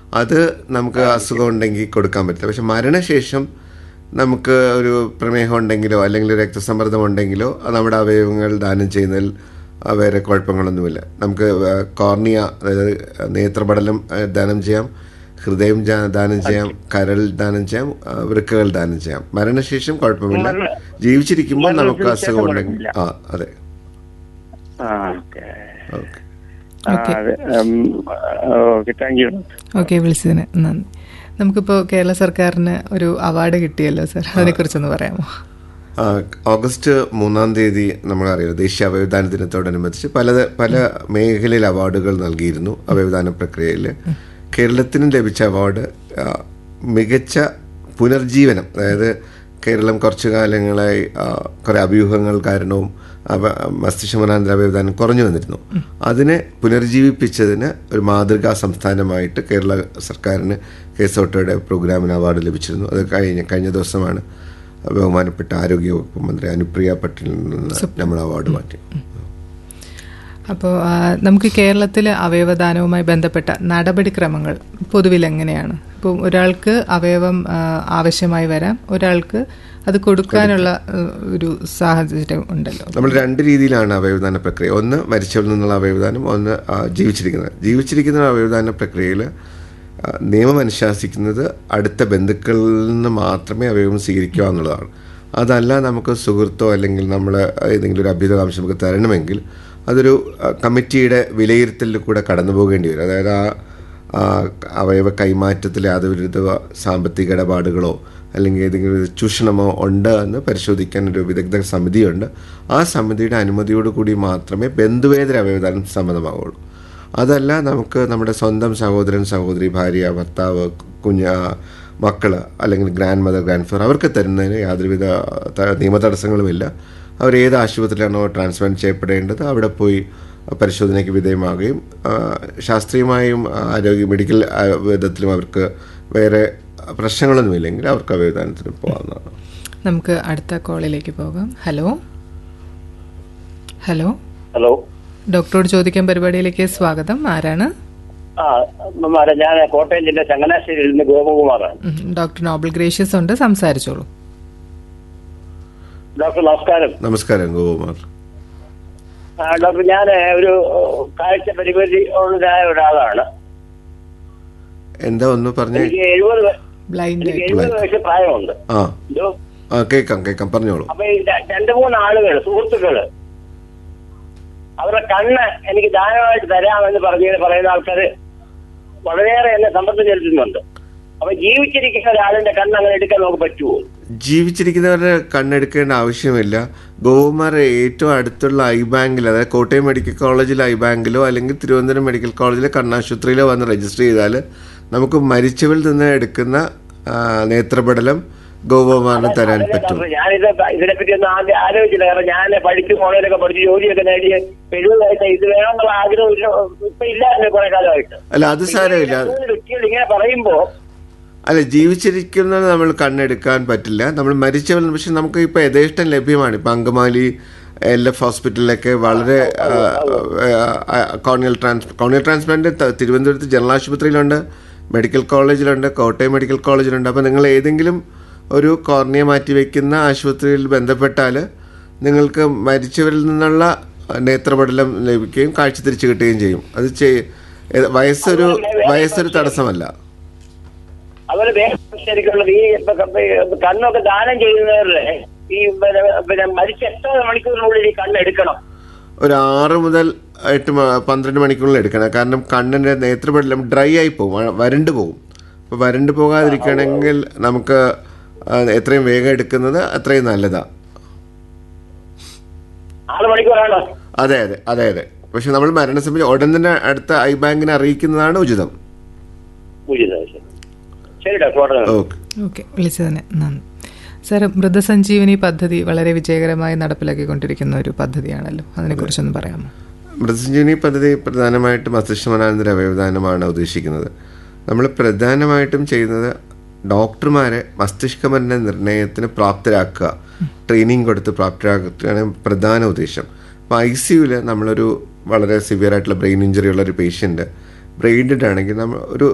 അത് നമുക്ക് അസുഖം ഉണ്ടെങ്കിൽ കൊടുക്കാൻ പറ്റില്ല പക്ഷെ മരണശേഷം നമുക്ക് ഒരു പ്രമേഹം ഉണ്ടെങ്കിലോ അല്ലെങ്കിൽ ഒരു രക്തസമ്മർദ്ദം ഉണ്ടെങ്കിലോ അത് നമ്മുടെ അവയവങ്ങൾ ദാനം ചെയ്യുന്നതിൽ ആ, വേറെ കുഴപ്പങ്ങളൊന്നുമില്ല നമുക്ക് ആ, കോർണിയ അതായത് നേത്രപടലം ആ, ദാനം ചെയ്യാം ഹൃദയം ജാ- ദാനം ചെയ്യാം കരൾ ദാനം ചെയ്യാം ആ, വൃക്കകൾ ദാനം ചെയ്യാം മരണശേഷം കുഴപ്പമില്ല മരണ- ജീവിച്ചിരിക്കുമ്പോൾ നമുക്ക് മരണത്തിന് അസുഖം ശേഷം ഉണ്ടെങ്കിൽ ആ അതെ ആ ഓക്കെ ഓക്കെ ആ, ഓക്കെ. അതെ ഓക്കെ താങ്ക് യു ഓക്കെ വിളിച്ചതിന് നന്ദി നമുക്കിപ്പോൾ കേരള സർക്കാരിന് ഒരു അവാർഡ് കിട്ടിയല്ലോ സർ അതിനെക്കുറിച്ചൊന്ന് പറയാമോ ആ, ഓഗസ്റ്റ് മൂന്നാം തീയതി നമ്മളറിയാം ദേശീയ അവയവദാന ദിനത്തോടനുബന്ധിച്ച് പല പല മേഖലയിൽ അവാർഡുകൾ നൽകിയിരുന്നു അവയവദാന പ്രക്രിയയിൽ കേരളത്തിന് ലഭിച്ച അവാർഡ് ആ, മികച്ച പുനർജീവനം അതായത് കേരളം കുറച്ചു കാലങ്ങളായി ആ, കുറെ അഭ്യൂഹങ്ങൾ കാരണവും അവ മസ്തിഷ്കമനാന്തര അവയവദാനം കുറഞ്ഞു വന്നിരുന്നു അതിനെ പുനർജീവിപ്പിച്ചതിന് ഒരു മാതൃകാ സംസ്ഥാനമായിട്ട് കേരള സർക്കാരിന് കേസോട്ടയുടെ പ്രോഗ്രാമിന് അവാർഡ് ലഭിച്ചിരുന്നു അത് കഴിഞ്ഞ കഴിഞ്ഞ ദിവസമാണ് ബഹുമാനപ്പെട്ട ആരോഗ്യവകുപ്പ് മന്ത്രി അനുപ്രിയ പട്ടേലിൽ നിന്ന് നമ്മൾ അവാർഡ് മാറ്റി അപ്പോൾ നമുക്ക് കേരളത്തിലെ അവയവദാനവുമായി ബന്ധപ്പെട്ട നടപടിക്രമങ്ങൾ പൊതുവിൽ എങ്ങനെയാണ് ഇപ്പോൾ ഒരാൾക്ക് അവയവം ആ, ആവശ്യമായി വരാം ഒരാൾക്ക് അത് കൊടുക്കാനുള്ള ആ, ഒരു സാഹചര്യം ഉണ്ടല്ലോ നമ്മൾ രണ്ട് രീതിയിലാണ് അവയവദാന പ്രക്രിയ ഒന്ന് മരിച്ചവരിൽ നിന്നുള്ള അവയവദാനം ഒന്ന് ആ, ജീവിച്ചിരിക്കുന്നത് ജീവിച്ചിരിക്കുന്ന അവയവദാന പ്രക്രിയയിൽ ആ, നിയമം അനുശാസിക്കുന്നത് അടുത്ത ബന്ധുക്കളിൽ നിന്ന് മാത്രമേ അവയവം സ്വീകരിക്കുക എന്നുള്ളതാണ് അതല്ല നമുക്ക് സുഹൃത്തോ അല്ലെങ്കിൽ നമ്മൾ ഏതെങ്കിലും ഒരു അഭ്യുതകാംക്ഷം നമുക്ക് തരണമെങ്കിൽ അതൊരു ആ, കമ്മിറ്റിയുടെ വിലയിരുത്തലിൽ കൂടെ കടന്നു പോകേണ്ടി വരും അതായത് ആ ആ, അവയവ കൈമാറ്റത്തിൽ യാതൊരു സാമ്പത്തിക ഇടപാടുകളോ അല്ലെങ്കിൽ ഏതെങ്കിലും ഒരു ചൂഷണമോ ഉണ്ട് എന്ന് പരിശോധിക്കാൻ ഒരു വിദഗ്ധ സമിതിയുണ്ട് ആ സമിതിയുടെ അനുമതിയോട് കൂടി മാത്രമേ ബന്ധുവേതര അവയവദാനം സമ്മതമാവുള്ളൂ അതല്ല നമുക്ക് നമ്മുടെ സ്വന്തം സഹോദരൻ സഹോദരി ഭാര്യ ഭർത്താവ് കുഞ്ഞ മക്കള് അല്ലെങ്കിൽ ഗ്രാൻഡ് മദർ ഗ്രാൻഡ് ഫാദർ അവർക്ക് തരുന്നതിന് യാതൊരുവിധ ത- നിയമ തടസ്സങ്ങളുമില്ല അവർ ഏത് ആശുപത്രിയിലാണോ ട്രാൻസ്പ്ലാന്റ് ചെയ്യപ്പെടേണ്ടത് അവിടെ പോയി പരിശോധനയ്ക്ക് വിധേയമാകുകയും ആ, ശാസ്ത്രീയമായും ആരോഗ്യ മെഡിക്കൽ ആ, വിധത്തിലും അവർക്ക് വേറെ പ്രശ്നങ്ങളൊന്നുമില്ലെങ്കിൽ അവർക്ക് അവയവദാനത്തിന് പോകാവുന്നതാണ് നമുക്ക് അടുത്ത കോളിലേക്ക് പോകാം ഹലോ ഹലോ ഹലോ ഡോക്ടറോട് ചോദിക്കാൻ പരിപാടിയിലേക്ക് സ്വാഗതം ആരാണ് ആ മാഡം ഞാൻ കോട്ടയം ജില്ല ചങ്ങനാശ്ശേരിയിൽ നിന്ന് ഗോപകുമാറാണ് ഉം, ഡോക്ടർ നോബൽ ഗ്രേഷ്യസ് ഉണ്ട് സംസാരിച്ചോളൂ ഡോക്ടർ നമസ്കാരം നമസ്കാരം ഗോകുമാർ ആ, ഡോക്ടർ ഞാൻ ഒരു കാഴ്ച പരിമിതി ഉള്ളതായ ഒരാളാണ് എന്താ ഒന്ന് പറഞ്ഞേ എനിക്ക് എഴുപത് വയ- ബ്ലൈൻഡ് എനിക്ക് എഴുപത് വയസ്സ് പ്രായമുണ്ട് ആ എന്തോ? ആ കേൾക്കാം കേൾക്കാം പറഞ്ഞോളൂ അപ്പൊ ഈ ര- രണ്ട് മൂന്ന് ആളുകൾ സുഹൃത്തുക്കള് അവരുടെ കണ്ണ് എനിക്ക് ദാനമായിട്ട് തരാമെന്ന് പറഞ്ഞ് പറയുന്ന ആൾക്കാര് വളരെയേറെ എന്നെ സമ്മർദ്ദം ചെലുത്തുന്നുണ്ട് അപ്പൊ ജീവിച്ചിരിക്കുന്ന ഒരാളിന്റെ കണ്ണ് അങ്ങനെ എടുക്കാൻ നമുക്ക് പറ്റുമോ ജീവിച്ചിരിക്കുന്നവരുടെ കണ്ണെടുക്കേണ്ട ആവശ്യമില്ല ഗോകുമാർ ഏറ്റവും അടുത്തുള്ള ഐ ബാങ്കിൽ അതായത് കോട്ടയം മെഡിക്കൽ കോളേജിലെ ഐ ബാങ്കിലോ അല്ലെങ്കിൽ തിരുവനന്തപുരം മെഡിക്കൽ കോളേജിലെ കണ്ണാശുപത്രിയിലോ വന്ന് രജിസ്റ്റർ ചെയ്താൽ നമുക്ക് മരിച്ചവരിൽ നിന്ന് എടുക്കുന്ന ആ, നേത്രപടലം ഗോകുമാറിന് തരാൻ പറ്റും ഡോക്ടർ, ഞാനിത് ഇതിനെപ്പറ്റി ഒന്നും ആദ്യം ആലോചിച്ചില്ല കാരണം ഞാൻ പഠിച്ചു കോളേജിലൊക്കെ പഠിച്ച് ജോലിയൊക്കെ നേടി എഴുപത് വയസ്സായി ഇത് വേണമെന്നുള്ള ആഗ്രഹം ഇല്ല ഇപ്പൊ ഇല്ലായിരുന്നു കുറെ കാലമായിട്ട് അല്ല അത് സാരമില്ല മൂന്ന് വ്യക്തികൾ ഇങ്ങനെ പറയുമ്പോ അല്ല ജീവിച്ചിരിക്കുന്നത് നമ്മൾ കണ്ണെടുക്കാൻ പറ്റില്ല നമ്മൾ മരിച്ചവർ പക്ഷെ നമുക്ക് ഇപ്പോൾ യഥേഷ്ടം ലഭ്യമാണ് ഇപ്പം അങ്കമാലി എൽ എഫ് ഹോസ്പിറ്റലിലൊക്കെ വളരെ കോർണിയൽ ട്രാൻസ് കോർണിയൽ ട്രാൻസ്പ്ലാന്റ് ത- തിരുവനന്തപുരത്ത് ജനറൽ ആശുപത്രിയിലുണ്ട് മെഡിക്കൽ കോളേജിലുണ്ട് കോട്ടയം മെഡിക്കൽ കോളേജിലുണ്ട് അപ്പോൾ നിങ്ങൾ ഏതെങ്കിലും ഒരു കോർണിയ മാറ്റി വയ്ക്കുന്ന ആശുപത്രിയിൽ ബന്ധപ്പെട്ടാൽ നിങ്ങൾക്ക് മരിച്ചവരിൽ നിന്നുള്ള നേത്രപടലം ലഭിക്കുകയും കാഴ്ച തിരിച്ചു കിട്ടുകയും ചെയ്യും അത് ചെയ് ഏ- വയസ്സൊരു വയസ്സൊരു തടസ്സമല്ല അതുപോലെ വേറെ ശരിക്കുള്ളത് ഈ ഇപ്പൊ ക- കണ്ണൊക്കെ ദാനം ചെയ്യുന്നവരുടെ ഈ പിന്നെ പിന്നെ മരിച്ച എത്ര മണിക്കൂറിനുള്ളിൽ ഈ കണ്ണ് എടുക്കണം ഒരു ആറ് മുതൽ എട്ട് മ- പന്ത്രണ്ട് മണിക്കൂറിൽ എടുക്കണം കാരണം കണ്ണിന്റെ നേത്രപടലം ഡ്രൈ ആയി പോകും വ- വരണ്ട് പോകും അപ്പോൾ വരണ്ട് പോകാതിരിക്കണമെങ്കിൽ നമുക്ക് ആ, എത്രയും വേഗം എടുക്കുന്നത് അത്രയും നല്ലതാ ആറ് മണിക്കൂറാണ് അതെ അതെ അതെ അതെ പക്ഷെ നമ്മൾ മരണസമയം ഉടൻ തന്നെ അടുത്ത ഐ ബാങ്കിനെ അറിയിക്കുന്നതാണ് ഉചിതം ഉചിതം ശരി. ശരി ഡോക്ടർ വളരെ നന്ദി. ഓക്കെ ഓക്കെ വിളിച്ചതിന് നന്ദി സാർ മൃതസഞ്ജീവനി പദ്ധതി വളരെ വിജയകരമായി നടപ്പിലാക്കിക്കൊണ്ടിരിക്കുന്ന ഒരു പദ്ധതിയാണല്ലോ അതിനെക്കുറിച്ചൊന്ന് പറയാമോ മൃതസഞ്ജീവനി പദ്ധതി പ്രധാനമായിട്ടും മസ്തിഷ്കമനാനന്തര അവയവദാനമാണ് ഉദ്ദേശിക്കുന്നത് നമ്മൾ പ്രധാനമായിട്ടും ചെയ്യുന്നത് ഡോക്ടർമാരെ മസ്തിഷ്കമരണ നിർണയത്തിന് പ്രാപ്തരാക്കുക ട്രെയിനിങ് കൊടുത്ത് പ്രാപ്തരാക്കുകയാണ് പ്രധാന ഉദ്ദേശം അപ്പോൾ ഐ സിയുവിൽ നമ്മളൊരു വളരെ സിവിയർ ആയിട്ടുള്ള ബ്രെയിൻ ഇഞ്ചറി ഉള്ള ഒരു പേഷ്യൻ്റ് ബ്രെയിൻ ഡെഡ് ആണെങ്കിൽ നമ്മൾ ഒരു